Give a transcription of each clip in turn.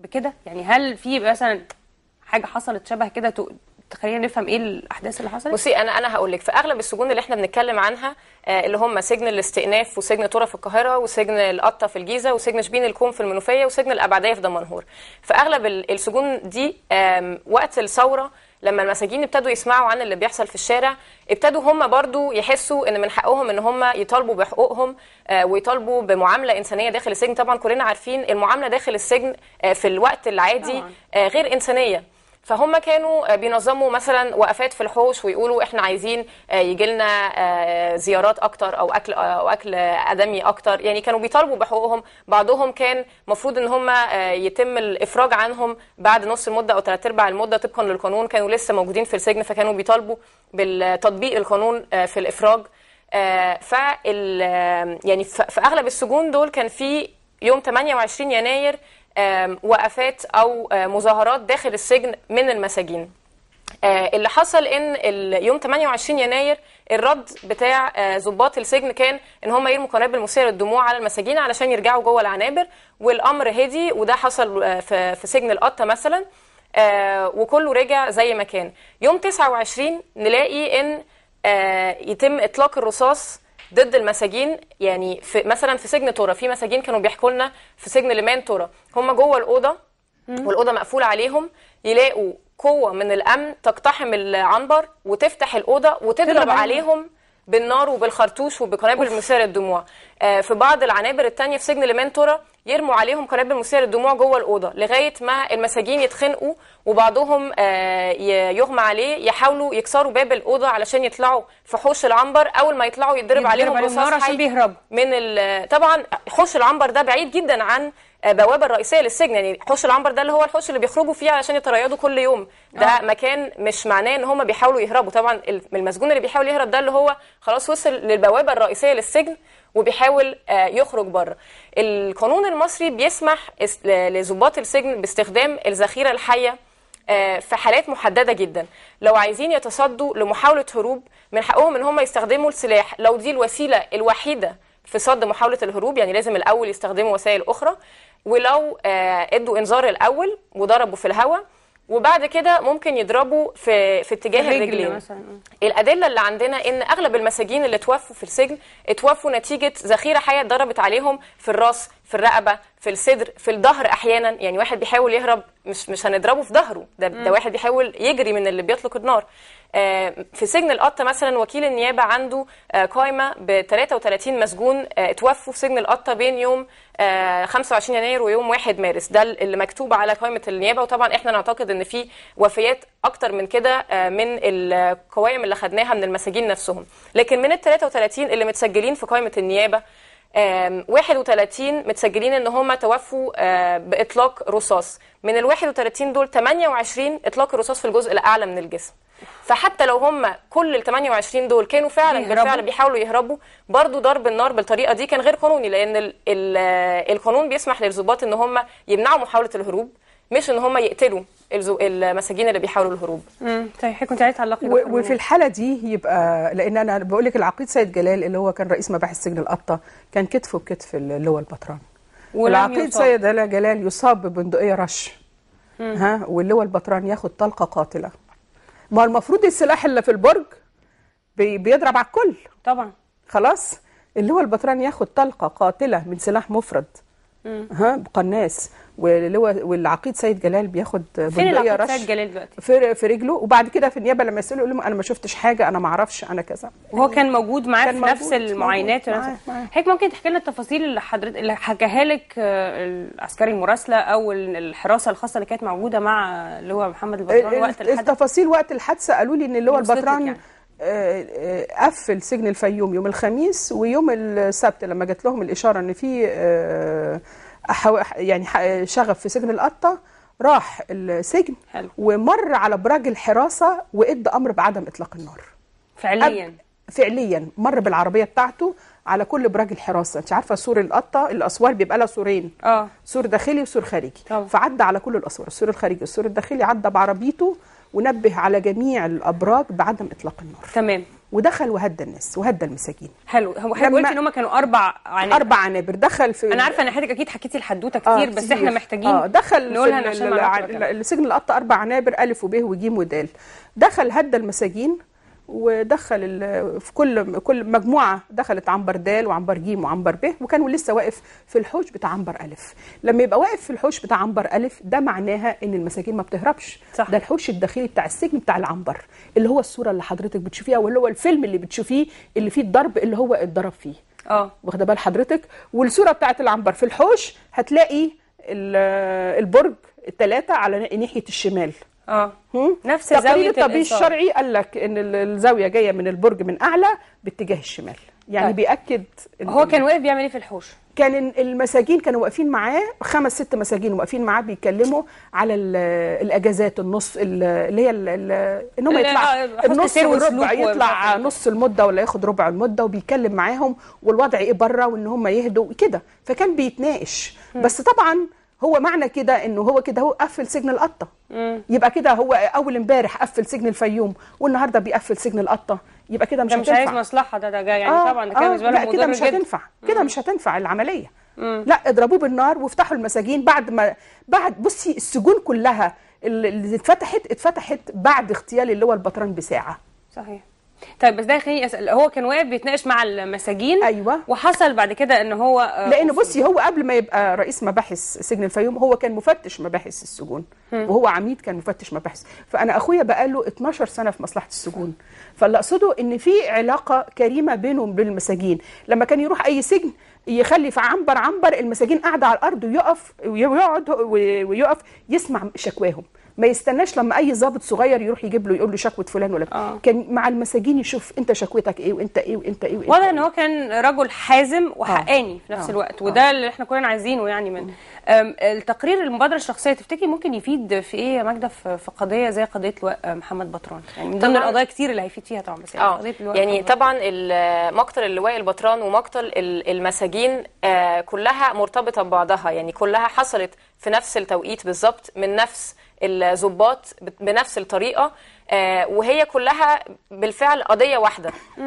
بكده يعني هل في مثلا حاجه حصلت شبه كده ت- تخلينا نفهم ايه الاحداث اللي حصلت بصي انا انا هقول لك في اغلب السجون اللي احنا بنتكلم عنها آه، اللي هم سجن الاستئناف وسجن طرة في القاهره وسجن القطه في الجيزه وسجن شبين الكوم في المنوفيه وسجن الابعديه في دمنهور في اغلب ال- السجون دي آم، وقت الثوره لما المساجين ابتدوا يسمعوا عن اللي بيحصل في الشارع ابتدوا هم برضو يحسوا ان من حقهم ان هم يطالبوا بحقوقهم آه، ويطالبوا بمعامله انسانيه داخل السجن طبعا كلنا عارفين المعامله داخل السجن آه، في الوقت العادي طبعاً. آه، غير انسانيه فهم كانوا آه، بينظموا مثلا وقفات في الحوش ويقولوا احنا عايزين يجي لنا زيارات اكتر او اكل او اكل ادمي اكتر يعني كانوا بيطالبوا بحقوقهم بعضهم كان المفروض ان هم آه، يتم الافراج عنهم بعد نص المده او ثلاث ارباع المده طبقا للقانون كانوا لسه موجودين في السجن فكانوا بيطالبوا بالتطبيق القانون آه، في الافراج آه، فال آه، يعني ف- في اغلب السجون دول كان في يوم 28 يناير آم، وقفات او آه، مظاهرات داخل السجن من المساجين آه، اللي حصل ان ال- يوم 28 يناير الرد بتاع آه، ضباط السجن كان ان هم يرموا قنابل مثيره للدموع على المساجين علشان يرجعوا جوه العنابر والامر هدي وده حصل آه، في في سجن القطه مثلا آه، وكله رجع زي ما كان يوم 29 نلاقي ان آه، يتم اطلاق الرصاص ضد المساجين يعني في مثلا في سجن تورا في مساجين كانوا بيحكوا لنا في سجن لمان تورا هم جوه الاوضه والاوضه مقفوله عليهم يلاقوا قوه من الامن تقتحم العنبر وتفتح الاوضه وتضرب تضرب عليهم. عليهم بالنار وبالخرطوش وبقنابل مثيره للدموع آه، في بعض العنابر التانية في سجن لمان تورا يرموا عليهم قنابل مثيره للدموع جوه الاوضه لغايه ما المساجين يتخنقوا وبعضهم آه، ي- يغمى عليه يحاولوا يكسروا باب الاوضه علشان يطلعوا في حوش العنبر اول ما يطلعوا يتضرب يتضرب عليهم عليهم نار رصاص عشان حي بيهربوا. من ال- طبعا حوش العنبر ده بعيد جدا عن البوابه الرئيسيه للسجن يعني حوش العنبر ده اللي هو الحوش اللي بيخرجوا فيه علشان يتريضوا كل يوم ده آه. مكان مش معناه ان هم بيحاولوا يهربوا طبعا ال- المسجون اللي بيحاول يهرب ده اللي هو خلاص وصل للبوابه الرئيسيه للسجن وبيحاول آه، يخرج بره القانون المصري بيسمح اس- ل- لضباط السجن باستخدام الذخيره الحيه آه، في حالات محدده جدا لو عايزين يتصدوا لمحاوله هروب من حقهم ان هم يستخدموا السلاح لو دي الوسيله الوحيده في صد محاوله الهروب يعني لازم الاول يستخدموا وسائل اخرى ولو آه، ادوا انذار الاول وضربوا في الهواء وبعد كده ممكن يضربوا في في اتجاه الرجل الرجلين مثلا الادله اللي عندنا ان اغلب المساجين اللي توفوا في السجن اتوفوا نتيجه ذخيره حيه اتضربت عليهم في الراس في الرقبه في الصدر في الظهر احيانا يعني واحد بيحاول يهرب مش مش هنضربه في ظهره ده, ده واحد بيحاول يجري من اللي بيطلق النار آه، في سجن القطه مثلا وكيل النيابه عنده آه، قائمه ب 33 مسجون آه، اتوفوا في سجن القطه بين يوم آه، 25 يناير ويوم 1 مارس ده اللي مكتوب على قائمه النيابه وطبعا احنا نعتقد ان في وفيات اكتر من كده آه، من القوائم اللي خدناها من المساجين نفسهم لكن من ال 33 اللي متسجلين في قائمه النيابه آم، 31 متسجلين ان هم توفوا آه، باطلاق رصاص من ال 31 دول 28 اطلاق الرصاص في الجزء الاعلى من الجسم فحتى لو هم كل ال 28 دول كانوا فعلا بيهربوا. بالفعل بيحاولوا يهربوا برضو ضرب النار بالطريقه دي كان غير قانوني لان ال ال القانون بيسمح للضباط ان هم يمنعوا محاوله الهروب مش ان هم يقتلوا الزو- المساجين اللي بيحاولوا الهروب امم طيب حضرتك كنت عايزه تعلقي و- دكتور وفي منى. الحاله دي يبقى لان انا بقول لك العقيد سيد جلال اللي هو كان رئيس مباحث سجن القطه كان كتفه بكتف اللي هو البطران ولم العقيد يصاب. سيد جلال يصاب ببندقيه رش ها واللي هو البطران ياخد طلقه قاتله ما هو المفروض السلاح اللي في البرج بي- بيضرب على الكل طبعا خلاص اللي هو البطران ياخد طلقه قاتله من سلاح مفرد ها بقناص واللي هو والعقيد سيد جلال بياخد فين بندقيه العقيد رش سيد جلال دلوقتي في في رجله وبعد كده في النيابه لما يسالوا يقول لهم انا ما شفتش حاجه انا ما اعرفش انا كذا وهو كان موجود معاه كان في موجود، نفس المعاينات موجود، ونفس- معاه، معاه. حضرتك ممكن تحكي لنا التفاصيل اللي حضرتك اللي حكاها لك آه، العسكري المراسله او ال- الحراسه الخاصه اللي كانت موجوده مع اللي هو محمد البطران وقت الحدث التفاصيل وقت الحادثه قالوا لي ان اللي هو وصلت لك البطران يعني. آه، آه، قفل سجن الفيوم يوم الخميس ويوم السبت لما جات لهم الاشاره ان في آه، أحو- يعني ح- شغب في سجن القطه راح السجن حلو. ومر على براج الحراسه وادى امر بعدم اطلاق النار فعليا أب- فعليا مر بالعربيه بتاعته على كل براج الحراسه انت عارفه سور القطه الاسوار بيبقى لها سورين اه سور داخلي وسور خارجي طبعا. فعدى على كل الاسوار السور الخارجي والسور الداخلي عدى بعربيته ونبه على جميع الابراج بعدم اطلاق النار تمام ودخل وهدى الناس وهدى المساجين حلو هو حضرتك لما- قلت ان هم كانوا اربع عناصر اربع عنابر دخل في انا عارفه ان حضرتك اكيد حكيتي الحدوته آه، كتير بس احنا محتاجين اه دخل نقولها في عشان ال- معلومات ال- تبقى تمام. السجن القطة اربع عنابر الف وب وج ودال دخل هدى المساجين ودخل ال- في كل كل مجموعه دخلت عنبر دال وعنبر جيم وعنبر ب وكانوا لسه واقف في الحوش بتاع عنبر الف لما يبقى واقف في الحوش بتاع عنبر الف ده معناها ان المساجين ما بتهربش صح. ده الحوش الداخلي بتاع السجن بتاع العنبر اللي هو الصوره اللي حضرتك بتشوفيها واللي هو الفيلم اللي بتشوفيه اللي فيه الضرب اللي هو اتضرب فيه اه واخده بال حضرتك والصوره بتاعت العنبر في الحوش هتلاقي ال- البرج الثلاثه على ناحيه الشمال اه هم؟ نفس تقرير زاويه الطبيب الإنصاف. الشرعي قال لك ان ال- الزاويه جايه من البرج من اعلى باتجاه الشمال يعني طيب. بياكد ال- هو كان واقف بيعمل ايه في الحوش كان المساجين كانوا واقفين معاه خمس ست مساجين واقفين معاه بيتكلموا على ال- الاجازات النص ال- اللي هي ال- ال- ان هم ال- يطلع آه، حسن النص سير وسلوك والربع ومش يطلع عارفة إيه. نص المده ولا ياخد ربع المده وبيتكلم معاهم والوضع ايه بره وان هم يهدوا كده فكان بيتناقش بس طبعا هو معنى كده انه هو كده هو قفل سجن القطه يبقى كده هو اول امبارح قفل سجن الفيوم والنهارده بيقفل سجن القطه يبقى كده مش ده مش عايز هتنفع مصلحه ده ده جاي يعني طبعا ده كان بالنسبه لا له كده مضر مش جدا هتنفع كده مش هتنفع العمليه لا اضربوه بالنار وافتحوا المساجين بعد ما بعد بصي السجون كلها اللي اللي اتفتحت اتفتحت بعد اغتيال اللي هو البطران بساعه صحيح طيب بس ده خليني اسال هو كان واقف بيتناقش مع المساجين أيوة. وحصل بعد كده ان هو آه، لان بصي هو قبل ما يبقى رئيس مباحث سجن الفيوم هو كان مفتش مباحث السجون وهو عميد كان مفتش مباحث فانا اخويا بقاله 12 سنه في مصلحه السجون فاللي اقصده ان في علاقه كريمه بينه وبين المساجين لما كان يروح اي سجن يخلي في عنبر عنبر المساجين قاعده على الارض ويقف ويقعد ويقف يسمع شكواهم ما يستناش لما اي ضابط صغير يروح يجيب له يقول له شكوى فلان ولا آه. كان مع المساجين يشوف انت شكوتك ايه وانت ايه وانت ايه وانت واضح إيه. ان هو كان رجل حازم وحقاني في نفس آه. الوقت وده اللي احنا كلنا عايزينه يعني من أم، التقرير المبادره الشخصيه تفتكري ممكن يفيد في ايه يا ماجده في في قضيه زي قضيه لواء محمد بطران يعني من ضمن طبعاً. القضايا كتير اللي هيفيد فيها طبعا بس يعني اه قضيه لواء يعني محمد طبعا ال- مقتل اللواء البطران ومقتل ال- المساجين آه، كلها مرتبطه ببعضها يعني كلها حصلت في نفس التوقيت بالظبط من نفس الضباط ب- بنفس الطريقه آه، وهي كلها بالفعل قضيه واحده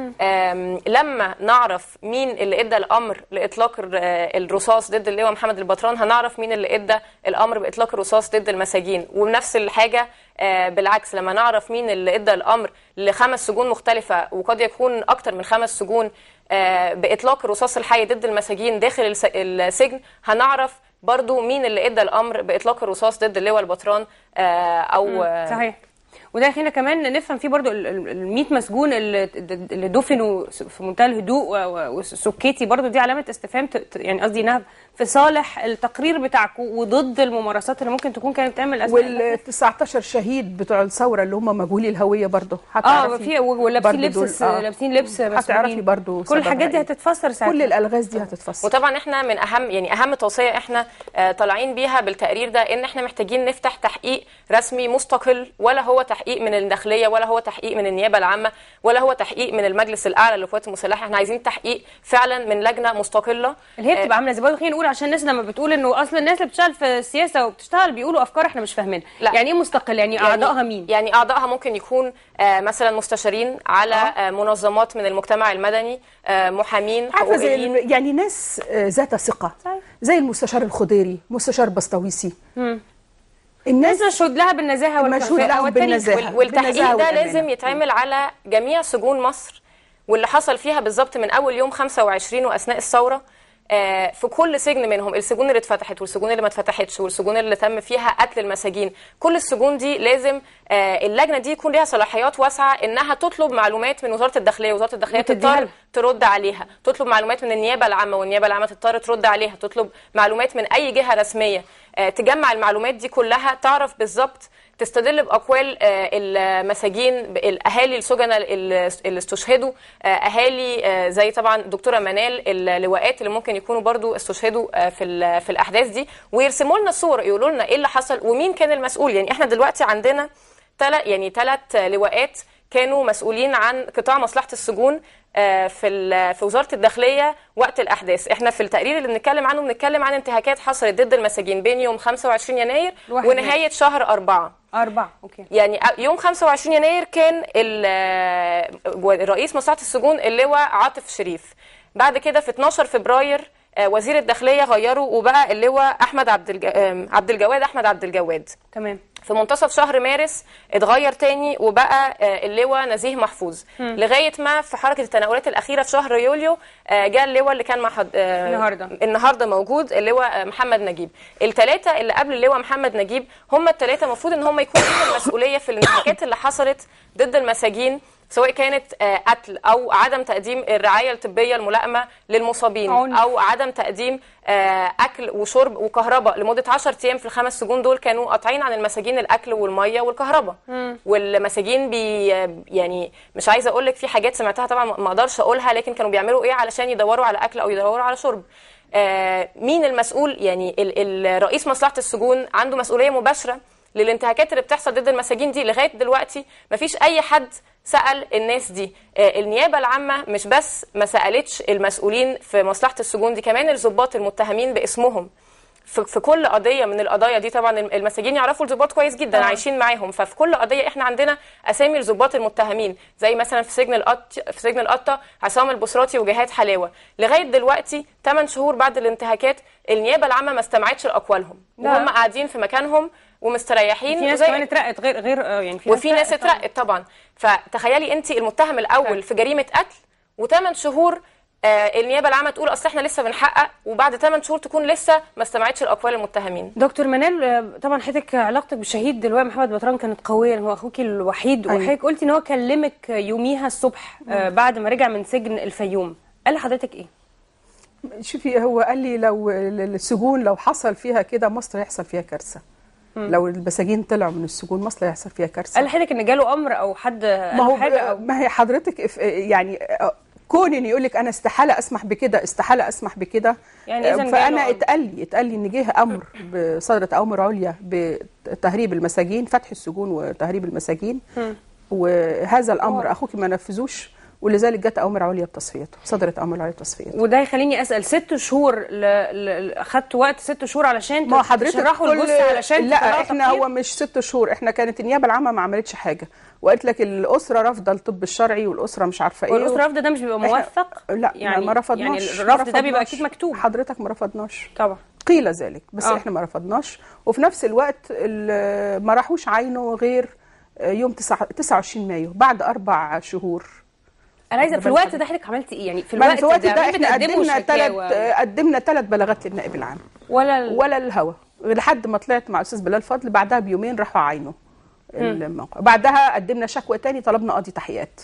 آم، لما نعرف مين اللي ادى الامر لاطلاق الر- آه، الرصاص ضد اللواء محمد البطران هنعرف مين اللي ادى الامر باطلاق الرصاص ضد المساجين ونفس الحاجه آه، بالعكس لما نعرف مين اللي ادى الامر لخمس سجون مختلفه وقد يكون اكتر من خمس سجون آه، باطلاق الرصاص الحي ضد المساجين داخل الس- السجن هنعرف برضو مين اللي ادى الامر باطلاق الرصاص ضد اللواء البطران آه، او آه، صحيح وده يخلينا كمان نفهم فيه برضو ال 100 مسجون اللي اللي دفنوا في منتهى الهدوء و- و- وسكيتي برضو دي علامه استفهام ت- ت- يعني قصدي انها في صالح التقرير بتاعكم وضد الممارسات اللي ممكن تكون كانت بتعمل أثناء وال 19 شهيد بتوع الثوره اللي هم مجهولي الهويه برضه اه هتعرفي في ولابسين برضه لبس دول، الس- آه. لابسين لبس هتعرفي مسؤولين. برضه كل الحاجات دي سببها إيه. هتتفسر ساعتها كل الالغاز دي هتتفصل وطبعا احنا من اهم يعني اهم توصيه احنا آه، طالعين بيها بالتقرير ده ان احنا محتاجين نفتح تحقيق رسمي مستقل ولا هو تحقيق من الداخليه ولا هو تحقيق من النيابه العامه ولا هو تحقيق من المجلس الاعلى للقوات المسلحه احنا عايزين تحقيق فعلا من لجنه مستقله اللي هي آه، بتبقى عامله زي برضه خلينا نقول عشان الناس لما بتقول انه اصلا الناس اللي بتشتغل في السياسه وبتشتغل بيقولوا افكار احنا مش فاهمينها لا. يعني ايه مستقل يعني, اعضائها مين يعني اعضائها ممكن يكون آه، مثلا مستشارين على آه. آه، منظمات من المجتمع المدني آه، محامين عارفه زي حقوقيين ال- يعني ناس آه، ذات ثقه صحيح. زي المستشار الخضيري مستشار بسطويسي الناس الناس مشهود لها بالنزاهه مشهود والكفاءه لهم والتاريخ بالنزاهة. وال- والتحقيق بالنزاهة ده والأمانة. لازم يتعمل على جميع سجون مصر واللي حصل فيها بالظبط من اول يوم 25 واثناء الثوره آه، في كل سجن منهم السجون اللي اتفتحت والسجون اللي ما اتفتحتش والسجون اللي تم فيها قتل المساجين كل السجون دي لازم آه، اللجنه دي يكون ليها صلاحيات واسعه انها تطلب معلومات من وزاره الداخليه وزاره الداخليه وتديها تضطر لها. ترد عليها تطلب معلومات من النيابه العامه والنيابه العامه تضطر ترد عليها تطلب معلومات من اي جهه رسميه آه، تجمع المعلومات دي كلها تعرف بالظبط تستدل باقوال آه، المساجين الاهالي السجناء اللي اللي استشهدوا آه، اهالي آه، زي طبعا الدكتوره منال اللواءات اللي ممكن يكونوا برضو استشهدوا آه، في ال- في الاحداث دي ويرسموا لنا الصور يقولوا لنا ايه اللي حصل ومين كان المسؤول يعني احنا دلوقتي عندنا تلات يعني ثلاث لواءات كانوا مسؤولين عن قطاع مصلحه السجون آه، في ال- في وزاره الداخليه وقت الاحداث احنا في التقرير اللي بنتكلم عنه بنتكلم عن انتهاكات حصلت ضد المساجين بين يوم 25 يناير الواحد ونهايه شهر أربعة أربعة أوكي يعني يوم 25 يناير كان ال- الرئيس مصلحه السجون اللواء عاطف شريف بعد كده في 12 فبراير آه، وزير الداخليه غيروا وبقى اللواء احمد عبد الج... آم، عبد الجواد احمد عبد الجواد تمام في منتصف شهر مارس اتغير تاني وبقى آه، اللواء نزيه محفوظ لغايه ما في حركه التناولات الاخيره في شهر يوليو آه، جاء اللواء اللي كان مع حد... آه، النهاردة. النهارده موجود اللواء آه، محمد نجيب الثلاثه اللي قبل اللواء محمد نجيب هم الثلاثه المفروض ان هم يكونوا ليهم المسؤوليه في الانتهاكات اللي حصلت ضد المساجين سواء كانت آه، قتل او عدم تقديم الرعايه الطبيه الملائمه للمصابين عنف. او عدم تقديم آه، اكل وشرب وكهرباء لمده 10 ايام في الخمس سجون دول كانوا قاطعين عن المساجين الاكل والميه والكهرباء والمساجين بي يعني مش عايزه اقول لك في حاجات سمعتها طبعا ما اقدرش اقولها لكن كانوا بيعملوا ايه علشان يدوروا على اكل او يدوروا على شرب آه، مين المسؤول يعني ال- الرئيس مصلحه السجون عنده مسؤوليه مباشره للانتهاكات اللي بتحصل ضد المساجين دي لغايه دلوقتي مفيش اي حد سال الناس دي آه، النيابه العامه مش بس ما سالتش المسؤولين في مصلحه السجون دي كمان الضباط المتهمين باسمهم في في كل قضيه من القضايا دي طبعا المساجين يعرفوا الضباط كويس جدا طبعاً. عايشين معاهم ففي كل قضيه احنا عندنا اسامي الضباط المتهمين زي مثلا في سجن القط في سجن القطه عصام البصراتي وجهاد حلاوه لغايه دلوقتي 8 شهور بعد الانتهاكات النيابه العامه ما استمعتش لاقوالهم لا. وهم قاعدين في مكانهم ومستريحين في ناس زي- كمان اترقت غير غير آه، يعني في وفي ناس طبعاً. اترقت طبعا فتخيلي انت المتهم الاول في جريمه قتل وثمان شهور آه النيابه العامه تقول اصل احنا لسه بنحقق وبعد 8 شهور تكون لسه ما استمعتش لاقوال المتهمين دكتور منال آه، طبعا حضرتك علاقتك بالشهيد اللواء محمد بطران كانت قويه هو اخوك الوحيد أيوة. وحضرتك قلتي ان هو كلمك يوميها الصبح آه، بعد ما رجع من سجن الفيوم قال لحضرتك ايه؟ شوفي هو قال لي لو السجون لو حصل فيها كده مصر هيحصل فيها كارثه لو المساجين طلعوا من السجون مصر هيحصل فيها كارثه قال لحضرتك ان جاله امر او حد قال ما له هو حاجه أو ما هي حضرتك إف- يعني كون ان يقول لك انا استحاله اسمح بكده استحاله اسمح بكده يعني إذن جاله فانا أمر. اتقال لي اتقال لي ان جه امر بصدرت امر عليا بتهريب المساجين فتح السجون وتهريب المساجين وهذا الامر اخوك ما نفذوش ولذلك جت امر عليا بتصفيته صدرت امر عليا بتصفيته وده يخليني اسال ست شهور ل... ل... اخدت وقت ست شهور علشان ما هو حضرتك تشرحوا كل- الجثه علشان لا تطلعوا احنا تقرير؟ هو مش ست شهور احنا كانت النيابه العامه ما عملتش حاجه وقالت لك الاسره رافضه الطب الشرعي والاسره مش عارفه ايه والاسره رفض ده مش بيبقى إحنا- موثق لا يعني ما رفضناش يعني ما الرفض ده بيبقى رفضناش. اكيد مكتوب حضرتك ما رفضناش طبعا قيل ذلك بس آه. احنا ما رفضناش وفي نفس الوقت ال- ما راحوش عينه غير يوم 9 29 مايو بعد اربع شهور انا عايزه في بالك الوقت حضرتك. ده حضرتك عملتي ايه يعني في ما الوقت, في الوقت ده عمالين احنا بتقدموا قدمنا ثلاث شكاوى قدمنا ثلاث بلاغات للنائب العام ولا ال... ولا الهوى لحد ما طلعت مع الاستاذ بلال فضل بعدها بيومين راحوا عينه الموقع بعدها قدمنا شكوى تاني طلبنا قاضي تحقيقات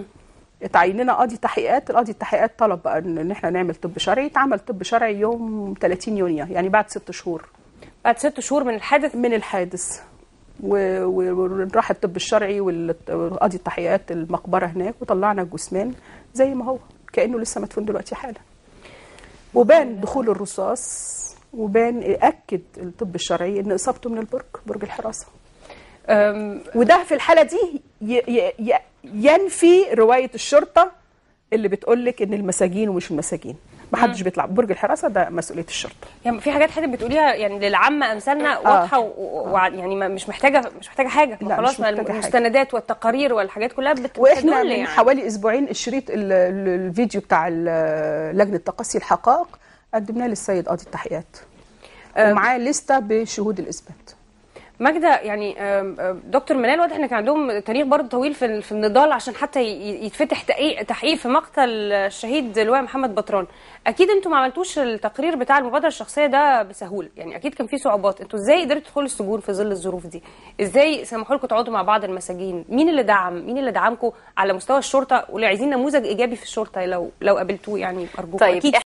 اتعيننا قاضي تحقيقات القاضي التحقيقات طلب بقى ان إن احنا نعمل طب شرعي اتعمل طب شرعي يوم 30 يونيو يعني بعد ست شهور بعد ست شهور من الحادث من الحادث و- و- وراح الطب الشرعي وال- وقاضي التحقيقات المقبره هناك وطلعنا الجثمان زي ما هو كانه لسه مدفون دلوقتي حالا وبان دخول الرصاص وبان اكد الطب الشرعي ان اصابته من البرج برج الحراسه أم، وده في الحاله دي ي- ي- ي- ينفي روايه الشرطه اللي بتقول لك ان المساجين ومش المساجين ما حدش بيطلع برج الحراسه ده مسؤوليه الشرطه يعني في حاجات حضرتك بتقوليها يعني للعامه امثالنا واضحه و... و... يعني ما- مش محتاجه مش محتاجه حاجه لا، خلاص مش ما محتاجة حاجة. المستندات والتقارير والحاجات كلها بت... واحنا بتدل من يعني. حوالي اسبوعين الشريط ال- ال- الفيديو بتاع ال- لجنه تقصي الحقائق قدمناه للسيد قاضي التحقيقات ومعاه لسته بشهود الاثبات ماجدة يعني آم، آم، دكتور منال واضح ان كان عندهم تاريخ برضه طويل في في النضال عشان حتى ي- يتفتح تحقيق تحقيق في مقتل الشهيد اللواء محمد بطران اكيد انتوا ما عملتوش التقرير بتاع المبادره الشخصيه ده بسهوله يعني اكيد كان في صعوبات انتوا ازاي قدرتوا تدخلوا السجون في ظل الظروف دي ازاي سمحوا لكم تقعدوا مع بعض المساجين مين اللي دعم مين اللي دعمكم على مستوى الشرطه واللي عايزين نموذج ايجابي في الشرطه لو لو قابلتوه يعني ارجوكم طيب اكيد